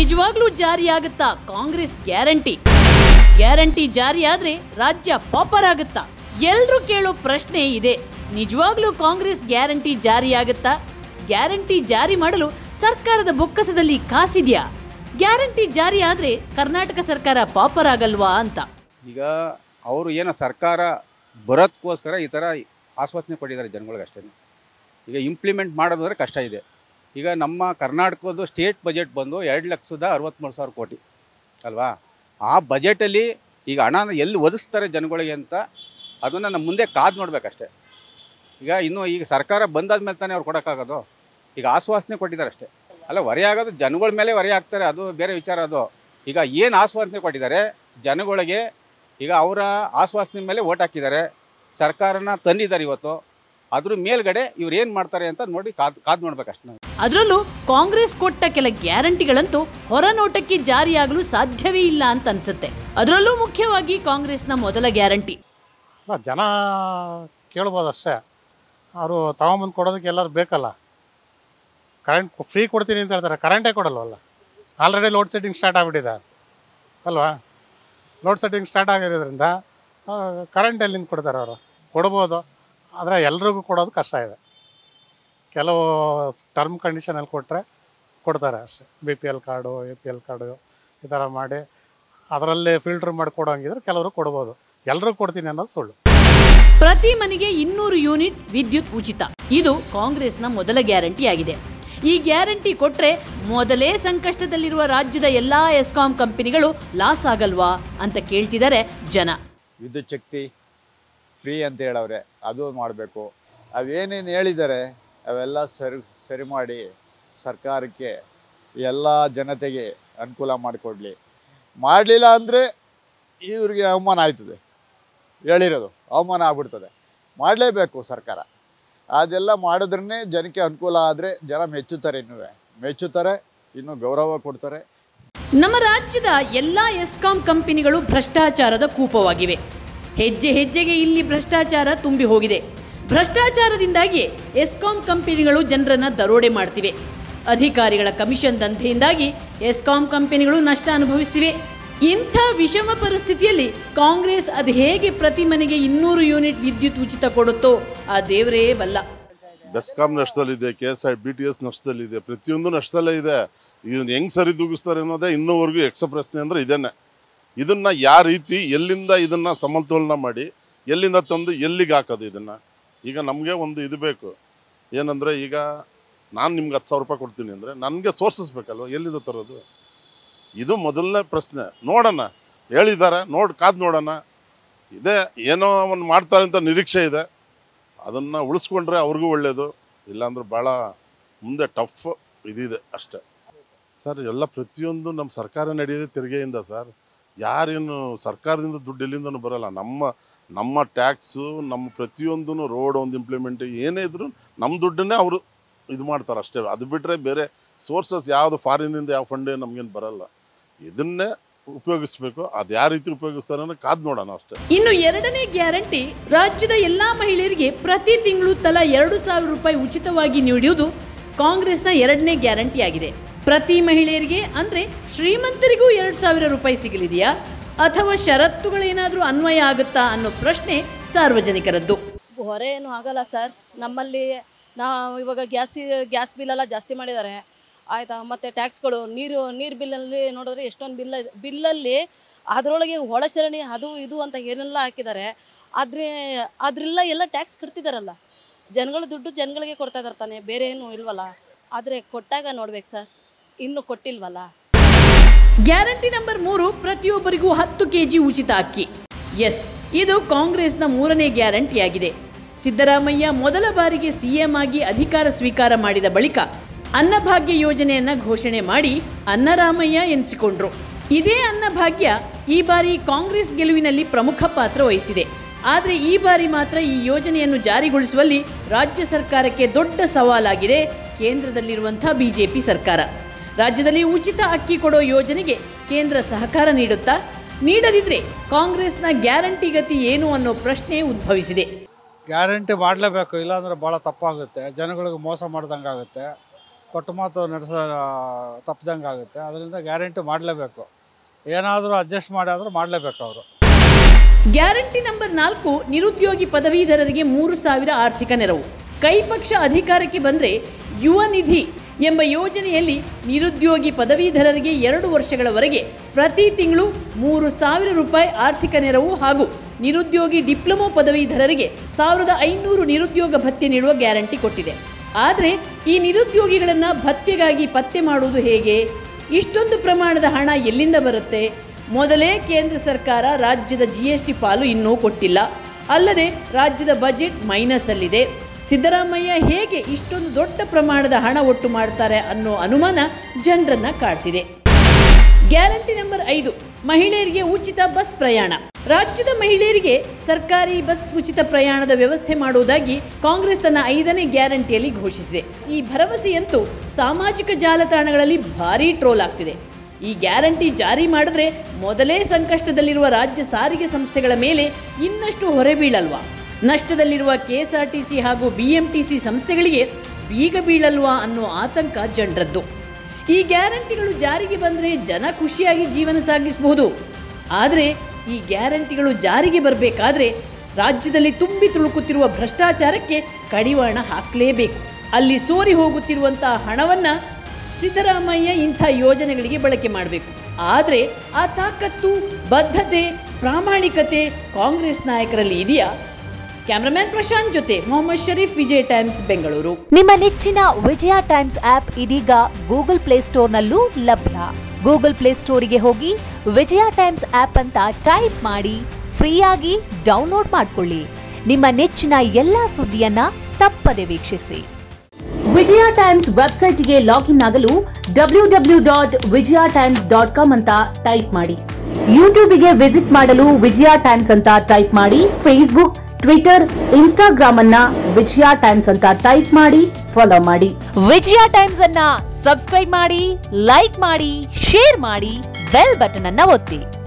ನಿಜವಾಗ್ಲೂ ಜಾರಿಯಾಗುತ್ತಾ Congress guarantee guarantee ಜಾರಿಯಾದ್ರೆ ರಾಜ್ಯ ಪಾಪರ್ ಆಗುತ್ತಾ ಎಲ್ರೂ ಕೇಳೋ ಪ್ರಶ್ನೆ ಇದೆ ನಿಜವಾಗ್ಲೂ ಕಾಂಗ್ರೆಸ್ ಗ್ಯಾರಂಟಿ ಜಾರಿಯಾಗುತ್ತಾ ಗ್ಯಾರಂಟಿ ಜಾರಿ ಮಾಡಲು ಸರ್ಕಾರದ ಬೊಕ್ಕಸದಲ್ಲಿ ಕಾಸಿದ್ಯಾ ಗ್ಯಾರಂಟಿ ಜಾರಿ ಆದ್ರೆ ಕರ್ನಾಟಕ ಸರ್ಕಾರ ಪಾಪರ್ ಆಗಲ್ವಾ ಅಂತ ಈಗ ಅವರು ಏನೋ ಸರ್ಕಾರ ಬರೋದಕ್ಕೋಸ್ಕರ ಈ ಥರ ಆಶ್ವಾಸನೆ ಕೊಟ್ಟಿದ್ದಾರೆ ಜನಗಳಿಗೆ ಅಷ್ಟೇ ಈಗ ಇಂಪ್ಲಿಮೆಂಟ್ ಮಾಡೋದು ಅಂದರೆ ಕಷ್ಟ ಇದೆ ಈಗ ನಮ್ಮ ಕರ್ನಾಟಕದ್ದು ಸ್ಟೇಟ್ ಬಜೆಟ್ ಬಂದು ಎರಡು ಲಕ್ಷದ ಅರವತ್ತ್ಮೂರು ಸಾವಿರ ಕೋಟಿ ಅಲ್ವಾ ಆ ಬಜೆಟಲ್ಲಿ ಈಗ ಹಣನ ಎಲ್ಲಿ ಒದಗಿಸ್ತಾರೆ ಜನಗಳಿಗೆ ಅಂತ ಅದನ್ನು ನಮ್ಮ ಮುಂದೆ ಕಾದು ನೋಡ್ಬೇಕಷ್ಟೆ ಈಗ ಇನ್ನು ಈಗ ಸರ್ಕಾರ ಬಂದಾದ್ಮೇಲೆ ತಾನೇ ಅವ್ರು ಕೊಡೋಕ್ಕಾಗೋದು ಈಗ ಆಶ್ವಾಸನೆ ಕೊಟ್ಟಿದ್ದಾರೆ ಅಷ್ಟೇ ಅಲ್ಲ ಹೊರೆ ಆಗೋದು ಜನಗಳ ಮೇಲೆ ಹೊರೆ ಆಗ್ತಾರೆ ಅದು ಬೇರೆ ವಿಚಾರ ಅದು ಈಗ ಏನು ಆಶ್ವಾಸನೆ ಕೊಟ್ಟಿದ್ದಾರೆ ಜನಗಳಿಗೆ ಈಗ ಅವರ ಆಶ್ವಾಸನೆ ಮೇಲೆ ಓಟ್ ಹಾಕಿದ್ದಾರೆ ಸರ್ಕಾರನ ತಂದಿದ್ದಾರೆ ಇವತ್ತು ಅದ್ರ ಮೇಲ್ಗಡೆ ಇವ್ರು ಏನು ಮಾಡ್ತಾರೆ ಅಂತ ನೋಡಿ ಕಾದು ಕಾದು ನೋಡ್ಬೇಕಷ್ಟೇ ನಾವು ಅದರಲ್ಲೂ ಕಾಂಗ್ರೆಸ್ ಕೊಟ್ಟ ಕೆಲ ಗ್ಯಾರಂಟಿಗಳಂತೂ ಹೊರನೋಟಕ್ಕೆ ಜಾರಿಯಾಗಲು ಸಾಧ್ಯವೇ ಇಲ್ಲ ಅಂತ ಅನ್ಸುತ್ತೆ ಅದರಲ್ಲೂ ಮುಖ್ಯವಾಗಿ ಕಾಂಗ್ರೆಸ್ನ ಮೊದಲ ಗ್ಯಾರಂಟಿ ಅಲ್ಲ ಜನ ಕೇಳ್ಬೋದು ಅಷ್ಟೇ ಅವರು ತಗೊಂಬಂದು ಕೊಡೋದಕ್ಕೆ ಎಲ್ಲರೂ ಬೇಕಲ್ಲ ಕರೆಂಟ್ ಫ್ರೀ ಕೊಡ್ತೀನಿ ಅಂತ ಹೇಳ್ತಾರೆ ಕರೆಂಟೇ ಕೊಡಲ್ವಲ್ಲ ಆಲ್ರೆಡಿ ಲೋಡ್ ಸೆಟ್ಟಿಂಗ್ ಸ್ಟಾರ್ಟ್ ಆಗಿಬಿಟ್ಟಿದೆ ಅಲ್ವಾ ಲೋಡ್ ಸೆಟ್ಟಿಂಗ್ ಸ್ಟಾರ್ಟ್ ಆಗಿರೋದ್ರಿಂದ ಕರೆಂಟ್ ಎಲ್ಲಿಂದ ಕೊಡ್ತಾರೆ ಅವರು ಕೊಡ್ಬೋದು ಆದರೆ ಎಲ್ರಿಗೂ ಕೊಡೋದು ಕಷ್ಟ ಇದೆ ಕೆಲವು ಟರ್ಮ್ ಕಂಡೀಷನಲ್ಲಿ ಕೊಟ್ಟರೆ ಕೊಡ್ತಾರೆ ಅಷ್ಟೇ B P L card A P L card ಈ ಥರ ಮಾಡಿ ಅದರಲ್ಲಿ ಫಿಲ್ಟ್ರ್ ಮಾಡಿ ಕೊಡೋಂಗಿದ್ರೆ ಕೆಲವರು ಕೊಡ್ಬೋದು ಎಲ್ರಿಗೂ ಕೊಡ್ತೀನಿ ಅನ್ನೋದು ಸುಳ್ಳು ಪ್ರತಿ ಮನೆಗೆ ಇನ್ನೂರು ಯೂನಿಟ್ ವಿದ್ಯುತ್ ಉಚಿತ ಇದು ಕಾಂಗ್ರೆಸ್ನ ಮೊದಲ ಗ್ಯಾರಂಟಿ ಆಗಿದೆ ಈ ಗ್ಯಾರಂಟಿ ಕೊಟ್ರೆ ಮೊದಲೇ ಸಂಕಷ್ಟದಲ್ಲಿರುವ ರಾಜ್ಯದ ಎಲ್ಲಾ ಎಸ್ಕಾಂ ಕಂಪನಿಗಳು ಲಾಸ್ ಆಗಲ್ವಾ ಅಂತ ಕೇಳ್ತಿದ್ದಾರೆ ಜನ ವಿದ್ಯುತ್ ಶಕ್ತಿ ಫ್ರೀ ಅಂತ ಹೇಳವ್ರೆ ಅದು ಮಾಡಬೇಕು ಅವೇನೇನು ಹೇಳಿದ್ದಾರೆ ಅವೆಲ್ಲ ಸರಿ ಸರಿ ಮಾಡಿ ಸರ್ಕಾರಕ್ಕೆ ಎಲ್ಲ ಜನತೆಗೆ ಅನುಕೂಲ ಮಾಡಿಕೊಡ್ಲಿ ಮಾಡಲಿಲ್ಲ ಅಂದರೆ ಇವ್ರಿಗೆ ಅವಮಾನ ಆಯ್ತದೆ ಹೇಳಿರೋದು ಅವಮಾನ ಆಗ್ಬಿಡ್ತದೆ ಮಾಡಲೇಬೇಕು ಸರ್ಕಾರ ಅದೆಲ್ಲ ಮಾಡಿದ್ರೇ ಜನಕ್ಕೆ ಅನುಕೂಲ ಆದರೆ ಜನ ಮೆಚ್ಚುತ್ತಾರೆ ಇನ್ನೂ ಮೆಚ್ಚುತ್ತಾರೆ ಇನ್ನೂ ಗೌರವ ಕೊಡ್ತಾರೆ ನಮ್ಮ ರಾಜ್ಯದ ಎಲ್ಲಾ ಎಸ್ಕಾಂ ಕಂಪನಿಗಳು ಭ್ರಷ್ಟಾಚಾರದ ಕೂಪವಾಗಿವೆ ಹೆಜ್ಜೆ ಹೆಜ್ಜೆಗೆ ಇಲ್ಲಿ ಭ್ರಷ್ಟಾಚಾರ ತುಂಬಿ ಹೋಗಿದೆ ಭ್ರಷ್ಟಾಚಾರದಿಂದಾಗಿ ಎಸ್ಕಾಂ ಕಂಪನಿಗಳು ಜನರನ್ನ ದರೋಡೆ ಮಾಡ್ತಿವೆ ಅಧಿಕಾರಿಗಳ ಕಮಿಷನ್ ದಂಧೆಯಿಂದಾಗಿ ಎಸ್ಕಾಂ ಕಂಪನಿಗಳು ನಷ್ಟ ಅನುಭವಿಸ್ತಿವೆ ಇಂಥ ವಿಷಮ ಪರಿಸ್ಥಿತಿಯಲ್ಲಿ ಕಾಂಗ್ರೆಸ್ ಅದು ಹೇಗೆ ಪ್ರತಿ ಮನೆಗೆ ಇನ್ನೂರು ಯೂನಿಟ್ ವಿದ್ಯುತ್ ಉಚಿತ ಕೊಡುತ್ತೋ ಆ ದೇವರೇ ಬಲ್ಲ ಬೆಸ್ಕಾಂ ನಷ್ಟದಲ್ಲಿದೆ K S I B T S ನಷ್ಟದಲ್ಲಿದೆ ಪ್ರತಿಯೊಂದು ನಷ್ಟದಲ್ಲೇ ಇದೆ ಇದನ್ನ ಹೆಂಗ್ ಸರಿ ದೂಗಿಸ್ತಾರೆ ಅನ್ನೋದೇ ಇನ್ನೂವರೆಗೂ ಯಕ್ಷ ಪ್ರಶ್ನೆ ಅಂದ್ರೆ ಇದನ್ನೇ ಇದನ್ನ ಯಾವ ರೀತಿ ಎಲ್ಲಿಂದ ಇದನ್ನ ಸಮತೋಲನ ಮಾಡಿ ಎಲ್ಲಿಂದ ತಂದು ಎಲ್ಲಿಗೆ ಹಾಕೋದು ಇದನ್ನ ಈಗ ನಮಗೆ ಒಂದು ಇದು ಬೇಕು ಏನಂದ್ರೆ ಈಗ ನಾನು ನಿಮ್ಗೆ ಹತ್ತು ಸಾವಿರ ರೂಪಾಯಿ ಕೊಡ್ತೀನಿ ಅಂದರೆ ನನಗೆ ಸೋರ್ಸಸ್ ಬೇಕಲ್ವ ಎಲ್ಲಿಂದ ತರೋದು ಇದು ಮೊದಲನೇ ಪ್ರಶ್ನೆ ನೋಡೋಣ ಹೇಳಿದ್ದಾರೆ ನೋಡಿ ಕಾದು ನೋಡೋಣ ಇದೇ ಏನೋ ಒಂದು ಮಾಡ್ತಾರೆ ಅಂತ ನಿರೀಕ್ಷೆ ಇದೆ ಅದನ್ನು ಉಳಿಸ್ಕೊಂಡ್ರೆ ಅವ್ರಿಗೂ ಒಳ್ಳೆಯದು ಇಲ್ಲಾಂದ್ರೆ ಭಾಳ ಮುಂದೆ ಟಫ್ ಇದಿದೆ ಅಷ್ಟೆ ಸರ್ ಎಲ್ಲ ಪ್ರತಿಯೊಂದು ನಮ್ಮ ಸರ್ಕಾರ ನಡೆಯೋದೇ ತೆರಿಗೆಯಿಂದ ಸರ್ ಯಾರೇನು ಸರ್ಕಾರದಿಂದ ದುಡ್ಡು ಎಲ್ಲಿಂದನೂ ಬರಲ್ಲ ನಮ್ಮ ನಮ್ಮ ಟ್ಯಾಕ್ಸು ನಮ್ಮ ಪ್ರತಿಯೊಂದೂ ರೋಡ್ ಒಂದು ಇಂಪ್ಲಿಮೆಂಟ್ ಏನೇ ಇದ್ರು ನಮ್ಮ ದುಡ್ಡನ್ನೇ ಅವರು ಇದು ಮಾಡ್ತಾರೆ ಅಷ್ಟೇ ಅದು ಬಿಟ್ಟರೆ ಬೇರೆ ಸೋರ್ಸಸ್ ಯಾವುದು ಫಾರಿನಿಂದ ಯಾವ ಫಂಡೇ ನಮಗೇನು ಬರಲ್ಲ ಇದನ್ನೇ ಉಪಯೋಗಿಸ್ಬೇಕು ಅದು ಯಾವ ರೀತಿ ಉಪಯೋಗಿಸ್ತಾರೆ ಅನ್ನೋ ಕಾದು ನೋಡೋಣ ಅಷ್ಟೇ ಇನ್ನು ಎರಡನೇ ಗ್ಯಾರಂಟಿ ರಾಜ್ಯದ ಎಲ್ಲಾ ಮಹಿಳೆಯರಿಗೆ ಪ್ರತಿ ತಿಂಗಳು ತಲಾ ಎರಡು ಸಾವಿರ ರೂಪಾಯಿ ಉಚಿತವಾಗಿ ನೀಡುವುದು ಕಾಂಗ್ರೆಸ್ನ ಎರಡನೇ ಗ್ಯಾರಂಟಿ ಆಗಿದೆ ಪ್ರತಿ ಮಹಿಳೆಯರಿಗೆ ಅಂದ್ರೆ ಶ್ರೀಮಂತರಿಗೂ ಎರಡು ಸಾವಿರ ರೂಪಾಯಿ ಸಿಗಲಿದೆಯಾ ಅಥವಾ ಷರತ್ತುಗಳೇನಾದರೂ ಅನ್ವಯ ಆಗುತ್ತಾ ಅನ್ನೋ ಪ್ರಶ್ನೆ ಸಾರ್ವಜನಿಕರದ್ದು ಹೊರೆ ಏನು ಆಗಲ್ಲ ಸರ್ ನಮ್ಮಲ್ಲಿ ನಾವು ಇವಾಗ ಗ್ಯಾಸ್ ಗ್ಯಾಸ್ ಬಿಲ್ಲೆಲ್ಲ ಜಾಸ್ತಿ ಮಾಡಿದ್ದಾರೆ ಆಯಿತಾ ಮತ್ತು ಟ್ಯಾಕ್ಸ್ಗಳು ನೀರು ನೀರು ಬಿಲ್ಲಲ್ಲಿ ನೋಡಿದ್ರೆ ಎಷ್ಟೊಂದು ಬಿಲ್ಲ ಬಿಲ್ಲಲ್ಲಿ ಅದರೊಳಗೆ ಒಳಚರಣಿ ಅದು ಇದು ಅಂತ ಏನೆಲ್ಲ ಹಾಕಿದ್ದಾರೆ ಆದರೆ ಅದರೆಲ್ಲ ಎಲ್ಲ ಟ್ಯಾಕ್ಸ್ ಕಟ್ತಿದ್ದಾರಲ್ಲ ಜನಗಳ ದುಡ್ಡು ಜನಗಳಿಗೆ ಕೊಡ್ತಾ ಇದ್ದಾರೆ ತಾನೆ ಬೇರೆ ಏನು ಇಲ್ವಲ್ಲ ಆದರೆ ಕೊಟ್ಟಾಗ ನೋಡ್ಬೇಕು ಸರ್ ಇನ್ನೂ ಕೊಟ್ಟಿಲ್ವಲ್ಲ ಗ್ಯಾರಂಟಿ ನಂಬರ್ ಮೂರು ಪ್ರತಿಯೊಬ್ಬರಿಗೂ ಹತ್ತು ಕೆಜಿ ಉಚಿತ ಅಕ್ಕಿ ಎಸ್ ಇದು ಕಾಂಗ್ರೆಸ್ನ ಮೂರನೇ ಗ್ಯಾರಂಟಿಯಾಗಿದೆ ಸಿದ್ದರಾಮಯ್ಯ ಮೊದಲ ಬಾರಿಗೆ ಸಿಎಂ ಆಗಿ ಅಧಿಕಾರ ಸ್ವೀಕಾರ ಮಾಡಿದ ಬಳಿಕ ಅನ್ನಭಾಗ್ಯ ಯೋಜನೆಯನ್ನ ಘೋಷಣೆ ಮಾಡಿ ಅನ್ನರಾಮಯ್ಯ ಎನಿಸಿಕೊಂಡ್ರು ಇದೇ ಅನ್ನಭಾಗ್ಯ ಈ ಬಾರಿ ಕಾಂಗ್ರೆಸ್ ಗೆಲುವಿನಲ್ಲಿ ಪ್ರಮುಖ ಪಾತ್ರ ವಹಿಸಿದೆ ಆದರೆ ಈ ಬಾರಿ ಮಾತ್ರ ಈ ಯೋಜನೆಯನ್ನು ಜಾರಿಗೊಳಿಸುವಲ್ಲಿ ರಾಜ್ಯ ಸರ್ಕಾರಕ್ಕೆ ದೊಡ್ಡ ಸವಾಲಾಗಿದೆ ಕೇಂದ್ರದಲ್ಲಿರುವಂತಹ ಬಿಜೆಪಿ ಸರ್ಕಾರ ರಾಜ್ಯದಲ್ಲಿ ಉಚಿತ ಅಕ್ಕಿ ಕೊಡೋ ಯೋಜನೆಗೆ ಕೇಂದ್ರ ಸಹಕಾರ ನೀಡುತ್ತಾ ನೀಡದಿದ್ರೆ ಕಾಂಗ್ರೆಸ್ನ ಗ್ಯಾರಂಟಿ ಗತಿ ಏನು ಅನ್ನೋ ಪ್ರಶ್ನೆ ಉದ್ಭವಿಸಿದೆ ಗ್ಯಾರಂಟಿ ಮಾಡಲೇಬೇಕು ಇಲ್ಲಾಂದ್ರೆ ಭಾಳ ತಪ್ಪಾಗುತ್ತೆ ಜನಗಳಿಗೆ ಮೋಸ ಮಾಡ್ದಂಗೆ ಆಗುತ್ತೆ ಕೊಟ್ಟ ಮಾತು ನಡೆಸ ತಪ್ಪದಂಗೆ ಆಗುತ್ತೆ ಅದರಿಂದ ಗ್ಯಾರಂಟಿ ಮಾಡಲೇಬೇಕು ಏನಾದರೂ ಅಡ್ಜಸ್ಟ್ ಮಾಡಿ ಆದರೂ ಮಾಡಲೇಬೇಕು ಅವರು ಗ್ಯಾರಂಟಿ ನಂಬರ್ ನಾಲ್ಕು ನಿರುದ್ಯೋಗಿ ಪದವೀಧರರಿಗೆ ಮೂರು ಸಾವಿರ ಆರ್ಥಿಕ ನೆರವು ಕೈ ಪಕ್ಷ ಅಧಿಕಾರಕ್ಕೆ ಬಂದರೆ ಯುವ ನಿಧಿ ಎಂಬ ಯೋಜನೆಯಲ್ಲಿ ನಿರುದ್ಯೋಗಿ ಪದವೀಧರರಿಗೆ ಎರಡು ವರ್ಷಗಳವರೆಗೆ ಪ್ರತಿ ತಿಂಗಳು ಮೂರು ಸಾವಿರ ರೂಪಾಯಿ ಆರ್ಥಿಕ ನೆರವು ಹಾಗೂ ನಿರುದ್ಯೋಗಿ ಡಿಪ್ಲೊಮೊ ಪದವೀಧರರಿಗೆ ಸಾವಿರದ ಐನೂರು ನಿರುದ್ಯೋಗ ಭತ್ಯೆ ನೀಡುವ ಗ್ಯಾರಂಟಿ ಕೊಟ್ಟಿದೆ ಆದರೆ ಈ ನಿರುದ್ಯೋಗಿಗಳನ್ನು ಭತ್ಯೆಗಾಗಿ ಪತ್ತೆ ಮಾಡುವುದು ಹೇಗೆ ಇಷ್ಟೊಂದು ಪ್ರಮಾಣದ ಹಣ ಎಲ್ಲಿಂದ ಬರುತ್ತೆ ಮೊದಲೇ ಕೇಂದ್ರ ಸರ್ಕಾರ ರಾಜ್ಯದ ಜಿ ಎಸ್ ಟಿ ಪಾಲು ಇನ್ನೂ ಕೊಟ್ಟಿಲ್ಲ ಅಲ್ಲದೆ ರಾಜ್ಯದ ಬಜೆಟ್ ಮೈನಸ್ ಅಲ್ಲಿದೆ ಸಿದ್ದರಾಮಯ್ಯ ಹೇಗೆ ಇಷ್ಟೊಂದು ದೊಡ್ಡ ಪ್ರಮಾಣದ ಹಣ ಒಟ್ಟು ಮಾಡ್ತಾರೆ ಅನ್ನೋ ಅನುಮಾನ ಜನರನ್ನ ಕಾಡ್ತಿದೆ ಗ್ಯಾರಂಟಿ ನಂಬರ್ ಐದು ಮಹಿಳೆಯರಿಗೆ ಉಚಿತ ಬಸ್ ಪ್ರಯಾಣ ರಾಜ್ಯದ ಮಹಿಳೆಯರಿಗೆ ಸರ್ಕಾರಿ ಬಸ್ ಉಚಿತ ಪ್ರಯಾಣದ ವ್ಯವಸ್ಥೆ ಮಾಡುವುದಾಗಿ ಕಾಂಗ್ರೆಸ್ ತನ್ನ ಐದನೇ ಗ್ಯಾರಂಟಿಯಲ್ಲಿ ಘೋಷಿಸಿದೆ ಈ ಭರವಸೆಯಂತೂ ಸಾಮಾಜಿಕ ಜಾಲತಾಣಗಳಲ್ಲಿ ಭಾರೀ ಟ್ರೋಲ್ ಆಗ್ತಿದೆ ಈ ಗ್ಯಾರಂಟಿ ಜಾರಿ ಮಾಡಿದ್ರೆ ಮೊದಲೇ ಸಂಕಷ್ಟದಲ್ಲಿರುವ ರಾಜ್ಯ ಸಾರಿಗೆ ಸಂಸ್ಥೆಗಳ ಮೇಲೆ ಇನ್ನಷ್ಟು ಹೊರೆ ಬೀಳಲ್ವಾ ನಷ್ಟದಲ್ಲಿರುವ ಕೆಎಸ್ಆರ್ಟಿಸಿ ಹಾಗೂ ಬಿಎಂಟಿಸಿ ಸಂಸ್ಥೆಗಳಿಗೆ ಬೀಗ ಬೀಳಲ್ವಾ ಅನ್ನೋ ಆತಂಕ ಜನರದ್ದು ಈ ಗ್ಯಾರಂಟಿಗಳು ಜಾರಿಗೆ ಬಂದರೆ ಜನ ಖುಷಿಯಾಗಿ ಜೀವನ ಸಾಗಿಸಬಹುದು ಆದರೆ ಈ ಗ್ಯಾರಂಟಿಗಳು ಜಾರಿಗೆ ಬರಬೇಕಾದ್ರೆ ರಾಜ್ಯದಲ್ಲಿ ತುಂಬಿ ತುಳುಕುತ್ತಿರುವ ಭ್ರಷ್ಟಾಚಾರಕ್ಕೆ ಕಡಿವಾಣ ಹಾಕಲೇಬೇಕು ಅಲ್ಲಿ ಸೋರಿ ಹೋಗುತ್ತಿರುವಂತಹ ಹಣವನ್ನು ಸಿದ್ದರಾಮಯ್ಯ ಇಂಥ ಯೋಜನೆಗಳಿಗೆ ಬಳಕೆ ಮಾಡಬೇಕು ಆದರೆ ಆ ತಾಕತ್ತು ಬದ್ಧತೆ ಪ್ರಾಮಾಣಿಕತೆ ಕಾಂಗ್ರೆಸ್ ನಾಯಕರಲ್ಲಿ ಇದೆಯಾ ಕ್ಯಾಮ್ರಾಮ್ಯಾನ್ ಪ್ರಶಾಂತ್ ಜೊತೆ ಮೊಹಮ್ಮದ್ ಶರೀಫ್ ವಿಜಯ್ ಟೈಮ್ಸ್ ಬೆಂಗಳೂರು ನಿಮ್ಮ ನೆಚ್ಚಿನ ವಿಜಯ ಟೈಮ್ಸ್ ಆಪ್ ಇದೀಗ ಗೂಗಲ್ ಪ್ಲೇಸ್ಟೋರ್ನಲ್ಲೂ ಲಭ್ಯ ಗೂಗಲ್ ಪ್ಲೇಸ್ಟೋರಿಗೆ ಹೋಗಿ ವಿಜಯ ಟೈಮ್ಸ್ ಆಪ್ ಅಂತ ಟೈಪ್ ಮಾಡಿ ಫ್ರೀಯಾಗಿ ಡೌನ್ಲೋಡ್ ಮಾಡಿಕೊಳ್ಳಿ ನಿಮ್ಮ ನೆಚ್ಚಿನ ಎಲ್ಲಾ ಸುದ್ದಿಯನ್ನ ತಪ್ಪದೆ ವೀಕ್ಷಿಸಿ ವಿಜಯ ಟೈಮ್ಸ್ ವೆಬ್ಸೈಟ್ಗೆ ಲಾಗಿನ್ ಆಗಲು W W dot Vijaya Times dot com ಅಂತ ಟೈಪ್ ಮಾಡಿ ಯೂಟ್ಯೂಬ್ಗೆ ವಿಸಿಟ್ ಮಾಡಲು ವಿಜಯ ಟೈಮ್ಸ್ ಅಂತ ಟೈಪ್ ಮಾಡಿ ಫೇಸ್ಬುಕ್ ಟ್ವಿಟರ್ ಇನ್ಸ್ಟಾಗ್ರಾಮ್ ಅನ್ನ ವಿಜಯ ಟೈಮ್ಸ್ ಅಂತ ಟೈಪ್ ಮಾಡಿ ಫಾಲೋ ಮಾಡಿ ವಿಜಯ ಟೈಮ್ಸ್ ಅನ್ನ ಸಬ್ಸ್ಕ್ರೈಬ್ ಮಾಡಿ ಲೈಕ್ ಮಾಡಿ ಶೇರ್ ಮಾಡಿ ಬೆಲ್ ಬಟನ್ ಅನ್ನ ಒತ್ತಿ